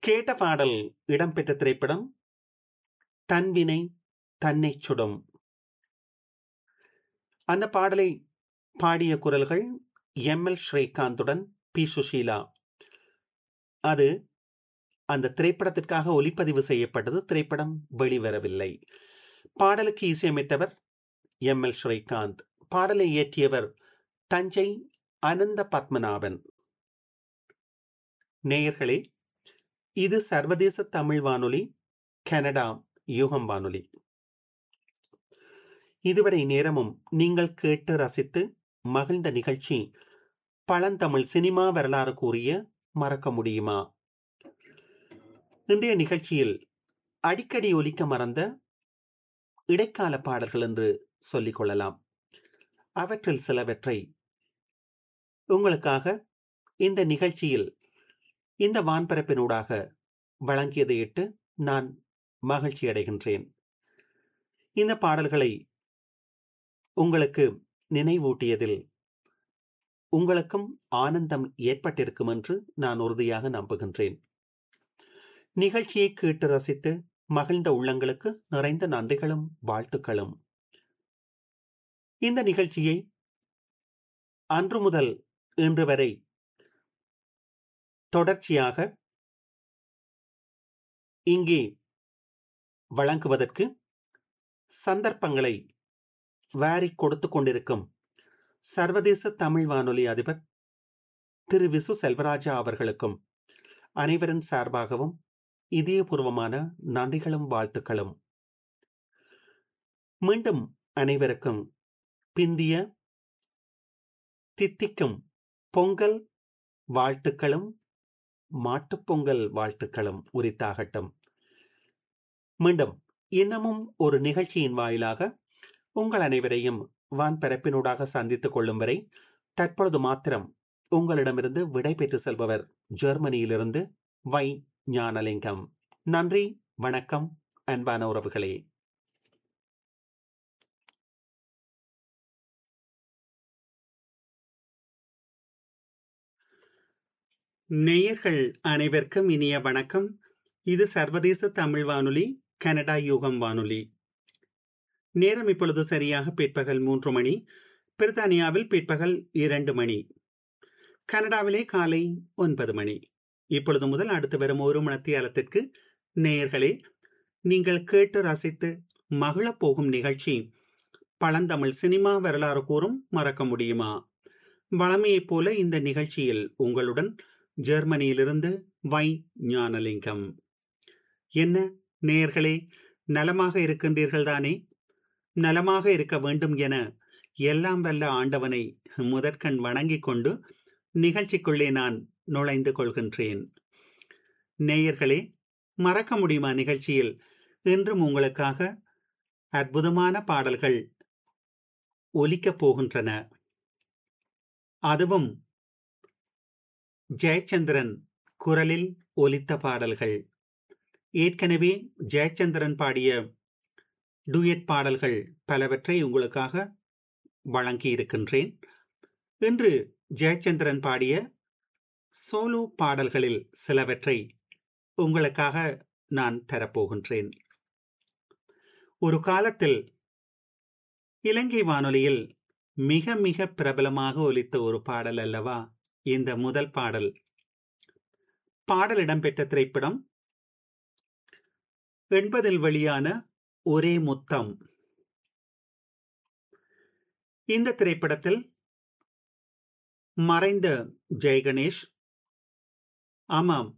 கேட்ட பாடல் இடம்பெற்ற திரைப்படம் தன்வினை தன்னை சுடும் அந்த பாடலை பாடிய குரல்கள் எம் எல் ஸ்ரீகாந்துடன் பி சுஷீலா அது அந்த திரைப்படத்திற்காக ஒலிப்பதிவு செய்யப்பட்டது திரைப்படம் வெளிவரவில்லை பாடலுக்கு இசையமைத்தவர் எம் எல் ஸ்ரீகாந்த் பாடலை இயற்றியவர் தஞ்சை அனந்த பத்மநாபன் நேயர்களே இது சர்வதேச தமிழ் வானொலி கனடா யூகம் வானொலி இதுவரை நேரமும் நீங்கள் கேட்டு ரசித்து மகிழ்ந்த நிகழ்ச்சி பழந்தமிழ் சினிமா வரலாறு கூறிய மறக்க முடியுமா இன்றைய நிகழ்ச்சியில் அடிக்கடி ஒலிக்க மறந்த இடைக்கால பாடல்கள் என்று சொல்லிக் கொள்ளலாம் அவற்றில் சிலவற்றை உங்களுக்காக இந்த நிகழ்ச்சியில் இந்த வான்பரப்பினூடாக வழங்கியதை இட்டு நான் மகிழ்ச்சி அடைகின்றேன் இந்த பாடல்களை உங்களுக்கு நினைவூட்டியதில் உங்களுக்கும் ஆனந்தம் ஏற்பட்டிருக்கும் என்று நான் உறுதியாக நம்புகின்றேன் நிகழ்ச்சியை கேட்டு ரசித்து மகிழ்ந்த உள்ளங்களுக்கு நிறைந்த நன்றிகளும் வாழ்த்துக்களும் இந்த நிகழ்ச்சியை அன்று முதல் இன்று வரை தொடர்ச்சியாக இங்கே வழங்குவதற்கு சந்தர்ப்பங்களை வாரி கொடுத்து கொண்டிருக்கும் சர்வதேச தமிழ் வானொலி அதிபர் திரு விசு செல்வராஜா அவர்களுக்கும் அனைவரின் சார்பாகவும் இதயபூர்வமான நன்றிகளும் வாழ்த்துக்களும் மீண்டும் அனைவருக்கும் பிந்திய தித்திக்கும் பொங்கல் வாழ்த்துக்களும் மாட்டுப்பொங்கல் வாழ்த்துக்களும் உரித்தாகட்டும் மீண்டும் இன்னமும் ஒரு நிகழ்ச்சியின் வாயிலாக உங்கள் அனைவரையும் வான்பரப்பினூடாக சந்தித்துக் கொள்ளும் வரை தற்பொழுது மாத்திரம் உங்களிடமிருந்து விடை பெற்று செல்பவர் ஜெர்மனியிலிருந்து வை ஞானலிங்கம் நன்றி வணக்கம் அன்பான உறவுகளே நேயர்கள் அனைவருக்கும் இனிய வணக்கம் இது சர்வதேச தமிழ் வானொலி கனடா யூகம் வானொலி நேரம் இப்பொழுது சரியாக பிற்பகல் மூன்று மணி பிரித்தானியாவில் பிற்பகல் இரண்டு மணி கனடாவிலே காலை ஒன்பது மணி இப்பொழுது முதல் அடுத்து வரும் ஒரு மணத்தியாலத்திற்கு நேயர்களே நீங்கள் கேட்டு ரசித்து மகிழப் போகும் நிகழ்ச்சி பழந்தமிழ் சினிமா வரலாறு கூறும் மறக்க முடியுமா வளமையைப் போல இந்த நிகழ்ச்சியில் உங்களுடன் ஜெர்மனியிலிருந்து வை ஞானலிங்கம் என்ன நேயர்களே நலமாக இருக்கின்றீர்கள் தானே நலமாக இருக்க வேண்டும் என எல்லாம் வல்ல ஆண்டவனை முதற்கண் வணங்கிக் கொண்டு நிகழ்ச்சிக்குள்ளே நான் நுழைந்து கொள்கின்றேன் நேயர்களே மறக்க முடியுமா நிகழ்ச்சியில் இன்றும் உங்களுக்காக அற்புதமான பாடல்கள் ஒலிக்கப் போகின்றன அதுவும் ஜெயச்சந்திரன் குரலில் ஒலித்த பாடல்கள் ஏற்கனவே ஜெயச்சந்திரன் பாடிய டூயட் பாடல்கள் பலவற்றை உங்களுக்காக வழங்கி இருக்கின்றேன் இன்று ஜெயச்சந்திரன் பாடிய சோலோ பாடல்களில் சிலவற்றை உங்களுக்காக நான் தரப்போகின்றேன் ஒரு காலத்தில் இலங்கை வானொலியில் மிக மிக பிரபலமாக ஒலித்த ஒரு பாடல் அல்லவா இந்த முதல் பாடல் பாடல் இடம்பெற்ற திரைப்படம் எண்பதில் வெளியான ஒரே முத்தம் இந்த திரைப்படத்தில் மறைந்த ஜெயகணேஷ் ஆமாம்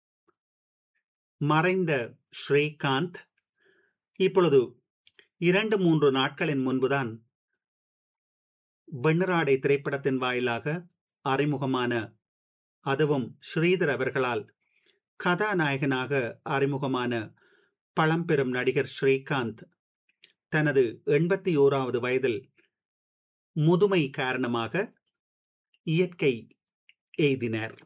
மறைந்த ஸ்ரீகாந்த் இப்பொழுது இரண்டு மூன்று நாட்களின் முன்புதான் வெண்ணராடை திரைப்படத்தின் வாயிலாக அறிமுகமான அதுவும் ஸ்ரீதர் அவர்களால் கதாநாயகனாக அறிமுகமான பழம்பெரும் நடிகர் ஸ்ரீகாந்த் தனது எண்பத்தி ஓராவது வயதில் முதுமை காரணமாக இயற்கை எய்தினர்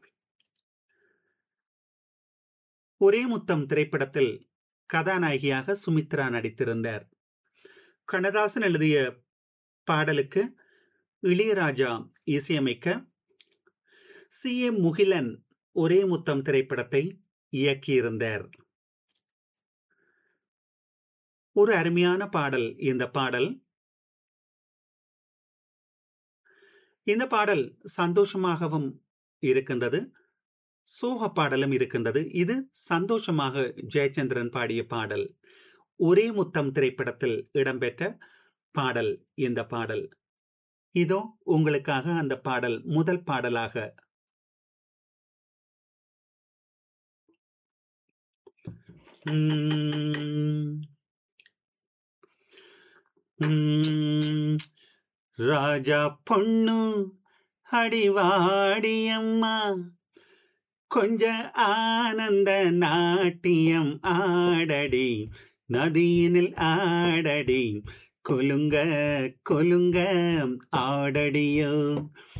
ஒரே முத்தம் திரைப்படத்தில் கதாநாயகியாக சுமித்ரா நடித்திருந்தார் கண்ணதாசன் எழுதிய பாடலுக்கு இளையராஜா இசையமைக்க சி எம் முகிலன் ஒரே முத்தம் திரைப்படத்தை இயக்கியிருந்தார் ஒரு அருமையான பாடல் இந்த பாடல் இந்த பாடல் சந்தோஷமாகவும் இருக்கின்றது சோக பாடலும் இருக்கின்றது இது சந்தோஷமாக ஜெயச்சந்திரன் பாடிய பாடல் ஒரே முத்தம் திரைப்படத்தில் இடம்பெற்ற பாடல் இந்த பாடல் இதோ உங்களுக்காக அந்த பாடல் முதல் பாடலாக ராஜா பொண்ணு அடிவாடியம்மா கொஞ்ச ஆனந்த நாட்டியம் ஆடடி நதியினில் ஆடடி கொலுங்க கொலுங்க ஆடடியோ